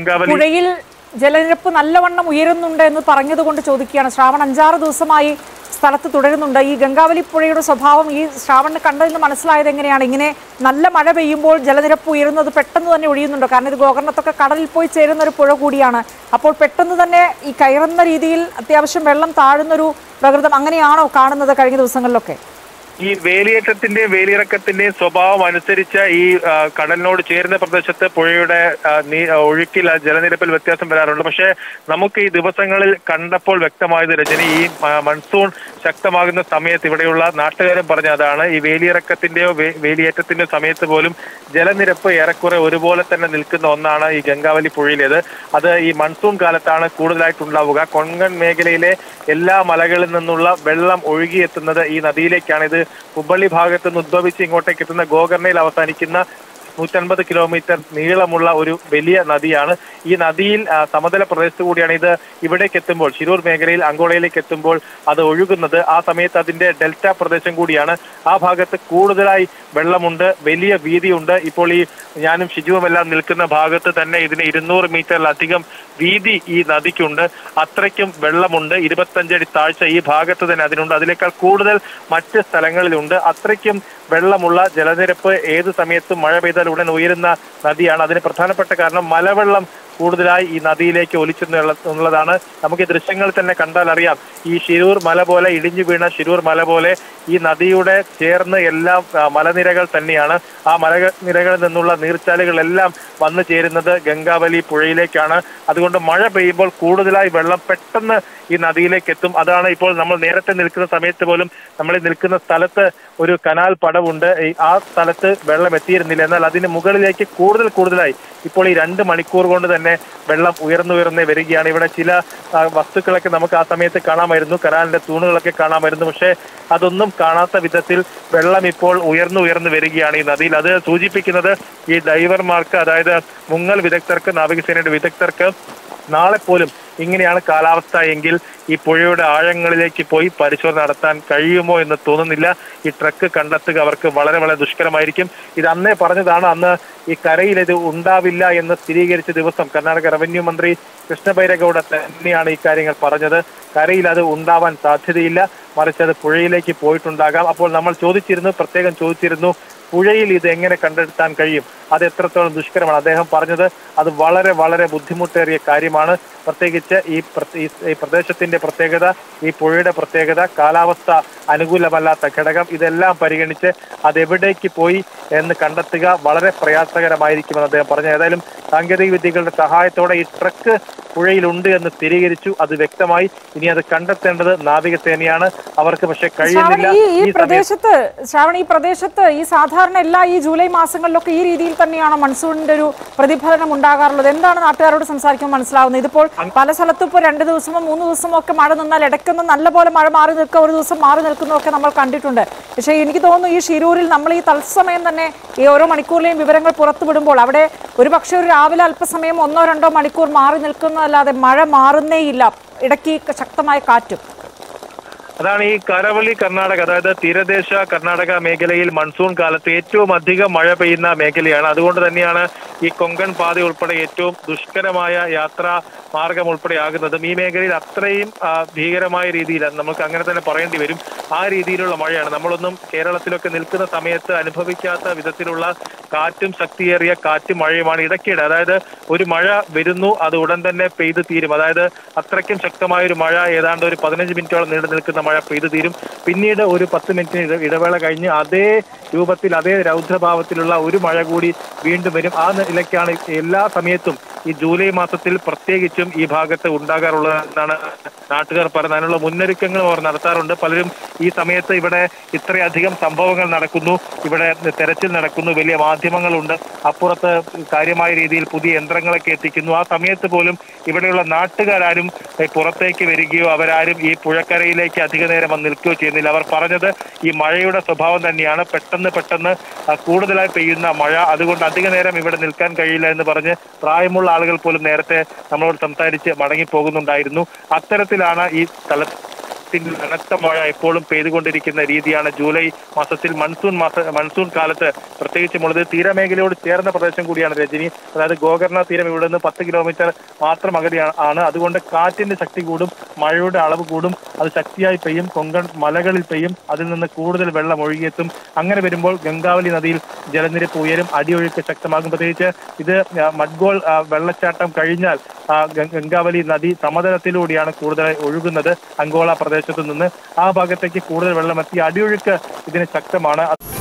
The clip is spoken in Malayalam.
ഗംഗാവലി പുഴയിൽ ജലനിരപ്പ് നല്ലവണ്ണം ഉയരുന്നുണ്ട് എന്ന് പറഞ്ഞതുകൊണ്ട് ചോദിക്കുകയാണ് ശ്രാവൺ അഞ്ചാറ് ദിവസമായി സ്ഥലത്ത് തുടരുന്നുണ്ട് ഈ ഗംഗാവലി പുഴയുടെ സ്വഭാവം ഈ ശ്രാവണിന് കണ്ടതിൽ നിന്ന് മനസ്സിലായത് എങ്ങനെയാണ് ഇങ്ങനെ നല്ല മഴ പെയ്യുമ്പോൾ ജലനിരപ്പ് ഉയരുന്നത് പെട്ടെന്ന് തന്നെ ഒഴിയുന്നുണ്ടോ കാരണം ഇത് ഗോകർണത്തൊക്കെ കടലിൽ പോയി ചേരുന്ന ഒരു പുഴ കൂടിയാണ് അപ്പോൾ പെട്ടെന്ന് തന്നെ ഈ കയറുന്ന രീതിയിൽ അത്യാവശ്യം വെള്ളം താഴുന്നൊരു പ്രകൃതം അങ്ങനെയാണോ കാണുന്നത് കഴിഞ്ഞ ദിവസങ്ങളിലൊക്കെ ഈ വേലിയേറ്റത്തിന്റെയും വേലിയിറക്കത്തിന്റെയും സ്വഭാവം അനുസരിച്ച് ഈ ആ, കടലിനോട് ചേരുന്ന പ്രദേശത്ത് പുഴയുടെ ആ, നീ- ആ, ഒഴുക്കിൽ ആ, ജലനിരപ്പിൽ വ്യത്യാസം വരാറുണ്ട് പക്ഷേ നമുക്ക് ഈ ദിവസങ്ങളിൽ കണ്ടപ്പോൾ വ്യക്തമായത് രജനി ഈ ആ, മൺസൂൺ ശക്തമാകുന്ന സമയത്ത് ഇവിടെയുള്ള നാട്ടുകാരും പറഞ്ഞ അതാണ് ഈ വേലിയിറക്കത്തിന്റെയോ വേ- വേലിയേറ്റത്തിന്റെയോ സമയത്ത് പോലും ജലനിരപ്പ് ഏറെക്കുറെ ഒരുപോലെ തന്നെ നിൽക്കുന്ന ഒന്നാണ് ഈ ഗംഗാവലി പുഴയിലേത് അത് ഈ മൺസൂൺ കാലത്താണ് കൂടുതലായിട്ടുണ്ടാവുക കൊങ്കൺ മേഖലയിലെ എല്ലാ മലകളിൽ നിന്നുള്ള വെള്ളം ഒഴുകിയെത്തുന്നത് ഈ നദിയിലേക്കാണ് ഇത് ഹുബള്ളി ഭാഗത്ത് നിന്ന് ഉദ്ഭവിച്ച് ഇങ്ങോട്ടേക്ക് എത്തുന്ന ഗോകർണയിൽ അവസാനിക്കുന്ന നൂറ്റൻപത് കിലോമീറ്റർ നീളമുള്ള ഒരു വലിയ നദിയാണ് ഈ നദിയിൽ ആ, സമതല പ്രദേശത്ത് കൂടിയാണ് ഇത് ഇവിടേക്ക് എത്തുമ്പോൾ ശിരൂർ മേഖലയിൽ അങ്കോളയിലേക്ക് എത്തുമ്പോൾ അത് ഒഴുകുന്നത് ആ സമയത്ത് അതിന്റെ ഡെൽറ്റ പ്രദേശം കൂടിയാണ് ആ ഭാഗത്ത് കൂടുതലായി വെള്ളമുണ്ട് വലിയ വീതിയുണ്ട് ഇപ്പോൾ ഈ ഞാനും ഷിജുവും എല്ലാം നിൽക്കുന്ന ഭാഗത്ത് തന്നെ ഇതിന് ഇരുന്നൂറ് മീറ്ററിലധികം വീതി ഈ നദിക്കുണ്ട് അത്രയ്ക്കും വെള്ളമുണ്ട് ഇരുപത്തഞ്ചടി താഴ്ച ഈ ഭാഗത്ത് തന്നെ അതിനുണ്ട് അതിനേക്കാൾ കൂടുതൽ മറ്റ് സ്ഥലങ്ങളിലുണ്ട് അത്രയ്ക്കും വെള്ളമുള്ള ജലനിരപ്പ് ഏത് സമയത്തും മഴ പെയ്താൽ ഉടൻ ഉയരുന്ന നദിയാണ് അതിന് പ്രധാനപ്പെട്ട കാരണം മലവെള്ളം കൂടുതലായി ഈ നദിയിലേക്ക് ഒലിച്ചെന്നുള്ള എന്നുള്ളതാണ് നമുക്ക് ഈ ദൃശ്യങ്ങൾ തന്നെ കണ്ടാൽ അറിയാം ഈ ശിരൂർ മല പോലെ ഇടിഞ്ഞു വീണ ശിരൂർ മല പോലെ ഈ നദിയുടെ ചേർന്ന് എല്ലാം ആ, മലനിരകൾ തന്നെയാണ് ആ മലനിരകളിൽ നിന്നുള്ള നീർച്ചാലുകളെല്ലാം വന്നു ചേരുന്നത് ഗംഗാവലി പുഴയിലേക്കാണ് അതുകൊണ്ട് മഴ പെയ്യുമ്പോൾ കൂടുതലായി വെള്ളം പെട്ടെന്ന് ഈ നദിയിലേക്ക് എത്തും അതാണ് ഇപ്പോൾ നമ്മൾ നേരത്തെ നിൽക്കുന്ന സമയത്ത് പോലും നമ്മൾ ഈ നിൽക്കുന്ന സ്ഥലത്ത് ഒരു കനാൽ പടവുണ്ട് ഈ ആ സ്ഥലത്ത് വെള്ളം എത്തിയിരുന്നില്ല എന്നാൽ അതിന് മുകളിലേക്ക് കൂടുതൽ കൂടുതലായി ഇപ്പോൾ ഈ രണ്ട് മണിക്കൂർ കൊണ്ട് തന്നെ വെള്ളം ഉയർന്നുയർന്ന് വരികയാണ് ഇവിടെ ചില ആ, വസ്തുക്കളൊക്കെ നമുക്ക് ആ സമയത്ത് കാണാമായിരുന്നു കനാലിന്റെ തൂണുകളൊക്കെ കാണാമായിരുന്നു പക്ഷേ അതൊന്നും കാണാത്ത വിധത്തിൽ വെള്ളം ഇപ്പോൾ ഉയർന്നു ഉയർന്നു വരികയാണ് ഈ നദിയിൽ അത് സൂചിപ്പിക്കുന്നത് ഈ ഡൈവർമാർക്ക് അതായത് മുങ്ങൽ വിദഗ്ധർക്ക് നാവികസേനയുടെ വിദഗ്ധർക്ക് നാളെ പോലും ഇങ്ങനെയാണ് കാലാവസ്ഥ എങ്കിൽ ഈ പുഴയുടെ ആഴങ്ങളിലേക്ക് പോയി പരിശോധന നടത്താൻ കഴിയുമോ എന്ന് തോന്നുന്നില്ല ഈ ട്രക്ക് കണ്ടെത്തുക അവർക്ക് വളരെ വളരെ ദുഷ്കരമായിരിക്കും ഇത് അന്നേ പറഞ്ഞതാണ് അന്ന് ഈ കരയിൽ ഇത് ഉണ്ടാവില്ല എന്ന് സ്ഥിരീകരിച്ച ദിവസം കർണാടക റവന്യൂ മന്ത്രി കൃഷ്ണബൈരഗൌഡ തന്നെയാണ് ഈ കാര്യങ്ങൾ പറഞ്ഞത് കരയിൽ അത് ഉണ്ടാവാൻ സാധ്യതയില്ല മറിച്ച് അത് പുഴയിലേക്ക് പോയിട്ടുണ്ടാകാം അപ്പോൾ നമ്മൾ ചോദിച്ചിരുന്നു പ്രത്യേകം ചോദിച്ചിരുന്നു പുഴയിൽ ഇത് എങ്ങനെ കണ്ടെത്താൻ കഴിയും അത് എത്രത്തോളം ദുഷ്കരമാണ് അദ്ദേഹം പറഞ്ഞത് അത് വളരെ വളരെ ബുദ്ധിമുട്ടേറിയ കാര്യമാണ് പ്രത്യേകിച്ച് ഈ പ്ര- ഈ- ഈ പ്രദേശത്തിന്റെ പ്രത്യേകത ഈ പുഴയുടെ പ്രത്യേകത കാലാവസ്ഥ അനുകൂലമല്ലാത്ത ഘടകം ഇതെല്ലാം പരിഗണിച്ച് അത് എവിടേക്ക് പോയി എന്ന് കണ്ടെത്തുക വളരെ പ്രയാസകരമായിരിക്കുമെന്ന് അദ്ദേഹം പറഞ്ഞു ഏതായാലും സാങ്കേതിക വിദ്യകളുടെ സഹായത്തോടെ ഈ ട്രക്ക് പുഴയിലുണ്ട് എന്ന് സ്ഥിരീകരിച്ചു അത് വ്യക്തമായി ഇനി അത് കണ്ടെത്തേണ്ടത് നാവികസേനയാണ് അവർക്ക് പക്ഷെ ശ്രാവൺ കഴിയുന്നില്ല ഈ ഈ ഈ സമയത്ത് പ്രദേശത്ത് ശ്രാവൺ ഈ പ്രദേശത്ത് ഈ സാധാരണ എല്ലാ ഈ ജൂലൈ മാസങ്ങളിലൊക്കെ ഈ രീതിയിൽ തന്നെയാണോ മൺസൂണിന്റെ ഒരു പ്രതിഫലനം ഉണ്ടാകാറുള്ളത് എന്താണ് നാട്ടുകാരോട് സംസാരിക്കുമ്പോൾ മനസ്സിലാവുന്നത് ഇതിപ്പോൾ പല സ്ഥലത്തും ഇപ്പോൾ രണ്ട് ദിവസമോ മൂന്ന് ദിവസമോ ഒക്കെ മഴ നിന്നാൽ ഇടയ്ക്കൊന്നും നല്ലപോലെ മഴ മാറി നിൽക്കുക ഒരു ദിവസം മാറി നിൽക്കുന്നതൊക്കെ നമ്മൾ കണ്ടിട്ടുണ്ട് പക്ഷേ എനിക്ക് തോന്നുന്നു ഈ ഷിരൂരിൽ നമ്മൾ ഈ തത്സമയം തന്നെ ഈ ഓരോ മണിക്കൂറിലെയും വിവരങ്ങൾ പുറത്തുവിടുമ്പോൾ അവിടെ ഒരു പക്ഷേ ഒരു രാവിലെ അല്പസമയം ഒന്നോ രണ്ടോ മണിക്കൂർ മാറി നിൽക്കുന്നതല്ലാതെ മഴ മാറുന്നേയില്ല ഇടയ്ക്ക് ശക്തമായ കാറ്റും അതാണ് ഈ കരവള്ളി കർണാടക അതായത് തീരദേശ കർണാടക മേഖലയിൽ മൺസൂൺ കാലത്ത് ഏറ്റവും അധികം മഴ പെയ്യുന്ന മേഖലയാണ് അതുകൊണ്ട് തന്നെയാണ് ഈ കൊങ്കൺ പാത ഉൾപ്പെടെ ഏറ്റവും ദുഷ്കരമായ യാത്രാ മാർഗം ഉൾപ്പെടെ ആകുന്നതും ഈ മേഖലയിൽ അത്രയും ആ, ഭീകരമായ രീതിയിൽ നമുക്ക് അങ്ങനെ തന്നെ പറയേണ്ടി വരും ആ രീതിയിലുള്ള മഴയാണ് നമ്മളൊന്നും കേരളത്തിലൊക്കെ നിൽക്കുന്ന സമയത്ത് അനുഭവിക്കാത്ത വിധത്തിലുള്ള കാറ്റും ശക്തിയേറിയ കാറ്റും മഴയുമാണ് ഇടയ്ക്കിടെ അതായത് ഒരു മഴ വരുന്നു അത് ഉടൻ തന്നെ പെയ്തു തീരും അതായത് അത്രയ്ക്കും ശക്തമായ ഒരു മഴ ഏതാണ്ട് ഒരു പതിനഞ്ച് മിനിറ്റോളം നീണ്ടു നിൽക്കുന്ന മഴ പെയ്തു തീരും പിന്നീട് ഒരു പത്ത് മിനിറ്റിന് ഇട- ഇടവേള കഴിഞ്ഞ് അതേ രൂപത്തിൽ അതേ രൗദ്രഭാവത്തിലുള്ള ഒരു മഴ കൂടി വീണ്ടും വരും ആ നിലയ്ക്കാണ് എല്ലാ സമയത്തും ഈ ജൂലൈ മാസത്തിൽ പ്രത്യേകിച്ചും ഈ ഭാഗത്ത് ഉണ്ടാകാറുള്ളത് എന്നാണ് നാട്ടുകാർ പറയുന്നത് അതിനുള്ള മുന്നൊരുക്കങ്ങളും അവർ നടത്താറുണ്ട് പലരും ഈ സമയത്ത് ഇവിടെ ഇത്രയധികം സംഭവങ്ങൾ നടക്കുന്നു ഇവിടെ തെരച്ചിൽ നടക്കുന്നു വലിയ മാധ്യമങ്ങളുണ്ട് അപ്പുറത്ത് കാര്യമായ രീതിയിൽ പുതിയ യന്ത്രങ്ങളൊക്കെ എത്തിക്കുന്നു ആ സമയത്ത് പോലും ഇവിടെയുള്ള നാട്ടുകാരും ഏഹ്, പുറത്തേക്ക് വരികയോ അവരാരും ഈ പുഴക്കരയിലേക്ക് അധിക നേരം വന്ന് നിൽക്കുകയോ ചെയ്യുന്നില്ല അവർ പറഞ്ഞത് ഈ മഴയുടെ സ്വഭാവം തന്നെയാണ് പെട്ടെന്ന് പെട്ടെന്ന് ആ, കൂടുതലായി പെയ്യുന്ന മഴ അതുകൊണ്ട് അധിക നേരം ഇവിടെ നിൽക്കാൻ കഴിയില്ല എന്ന് പറഞ്ഞ് പ്രായമുള്ള ആളുകൾ പോലും നേരത്തെ നമ്മളോട് സംസാരിച്ച് മടങ്ങി പോകുന്നുണ്ടായിരുന്നു അത്തരത്തിലാണ് ഈ സ്ഥല കേരളത്തിൽ കനത്ത മഴ എപ്പോഴും പെയ്തുകൊണ്ടിരിക്കുന്ന രീതിയാണ് ജൂലൈ മാസത്തിൽ മൺസൂൺ മാസ മൺസൂൺ കാലത്ത് പ്രത്യേകിച്ചുമുള്ളത് തീരമേഖലയോട് ചേർന്ന പ്രദേശം കൂടിയാണ് രജനി അതായത് ഗോകർണ തീരം ഇവിടെ നിന്ന് പത്ത് കിലോമീറ്റർ മാത്രം അകലെയാണ് ആണ് അതുകൊണ്ട് കാറ്റിന്റെ ശക്തി കൂടും മഴയുടെ അളവ് കൂടും അത് ശക്തിയായി പെയ്യും കൊങ്കൺ മലകളിൽ പെയ്യും അതിൽ നിന്ന് കൂടുതൽ വെള്ളം ഒഴുകിയെത്തും അങ്ങനെ വരുമ്പോൾ ഗംഗാവലി നദിയിൽ ജലനിരപ്പ് ഉയരും അടിയൊഴുക്ക് ശക്തമാകും പ്രത്യേകിച്ച് ഇത് ആ, മഡ്ഗോൾ ആ, വെള്ളച്ചാട്ടം കഴിഞ്ഞാൽ ആ, ഗ- ഗംഗാവലി നദി സമതലത്തിലൂടെയാണ് കൂടുതലായി ഒഴുകുന്നത് അങ്കോള പ്രദേശത്തു നിന്ന് ആ ഭാഗത്തേക്ക് കൂടുതൽ വെള്ളമെത്തി അടിയൊഴുക്ക് ഇതിന് ശക്തമാണ്